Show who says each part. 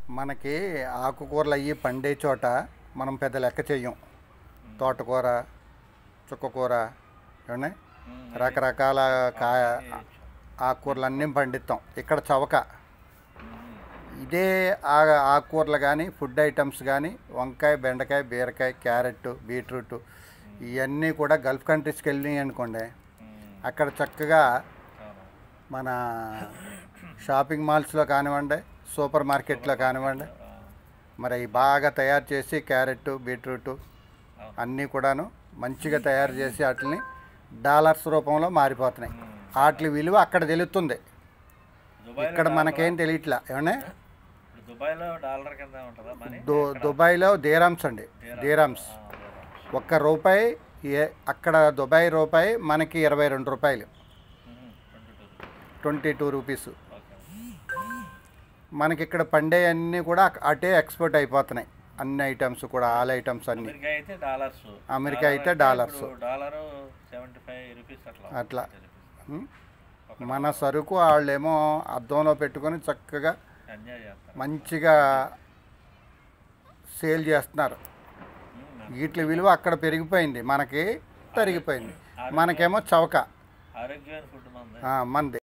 Speaker 1: మనకి ఆకుకూరలు అయ్యి పండే చోట మనం పెద్ద లెక్క చెయ్యం తోటకూర చుక్కకూర ఏమండి రకరకాల కాయ ఆకుకూరలు అన్నీ పండిస్తాం ఇక్కడ చవక ఇదే ఆ ఆకుకూరలు కానీ ఫుడ్ ఐటమ్స్ కానీ వంకాయ బెండకాయ బీరకాయ క్యారెట్ బీట్రూట్ ఇవన్నీ కూడా గల్ఫ్ కంట్రీస్కి వెళ్ళినాయి అనుకోండి అక్కడ చక్కగా మన షాపింగ్ మాల్స్లో కానివ్వండి సూపర్ మార్కెట్లో కానివ్వండి మరి అవి బాగా తయారు చేసి క్యారెట్ బీట్రూట్ అన్నీ కూడాను మంచిగా తయారు చేసి వాటిని డాలర్స్ రూపంలో మారిపోతున్నాయి వాటి విలువ అక్కడ తెలుస్తుంది
Speaker 2: దుబాయ్
Speaker 1: ఇక్కడ మనకేం తెలియట్లా ఏమన్నా
Speaker 2: ఇప్పుడు దుబాయ్లో డాలర్ కింద ఉంటుందా మనీ
Speaker 1: దు దుబాయ్లో దీరామ్స్ అండి దీరామ్స్ ఒక్క రూపాయి ఏ అక్కడ దుబాయ్ రూపాయి మనకి ఇరవై రెండు రూపాయలు
Speaker 2: twenty two
Speaker 1: twenty two rupees
Speaker 2: okay
Speaker 1: మనకి ఇక్కడ పండే అన్నీ కూడా అక్- అటే ఎక్స్పోర్ట్ అయిపోతున్నాయి అన్ని ఐటమ్స్ కూడా ఆల్ ఐటమ్స్ అన్నీ
Speaker 2: అమెరికా అయితే డాలర్స్
Speaker 1: అమెరికా అయితే dollars.
Speaker 2: Dollar seventy five rupees అట్లా
Speaker 1: అట్లా.
Speaker 2: 70 rupees.
Speaker 1: ఉం? మన సరుకు వాళ్ళేమో అద్దంలో పెట్టుకొని చక్కగా
Speaker 2: ఎంజాయ్ చేస్తారు
Speaker 1: మంచిగా సేల్ చేస్తున్నారు
Speaker 2: ఉం,
Speaker 1: వీటి విలువ అక్కడ పెరిగిపోయింది మనకి తరిగిపోయింది మనకేమో చవక
Speaker 2: ఆరోగ్యమైన ఫుడ్ మంది
Speaker 1: ఆ, మంది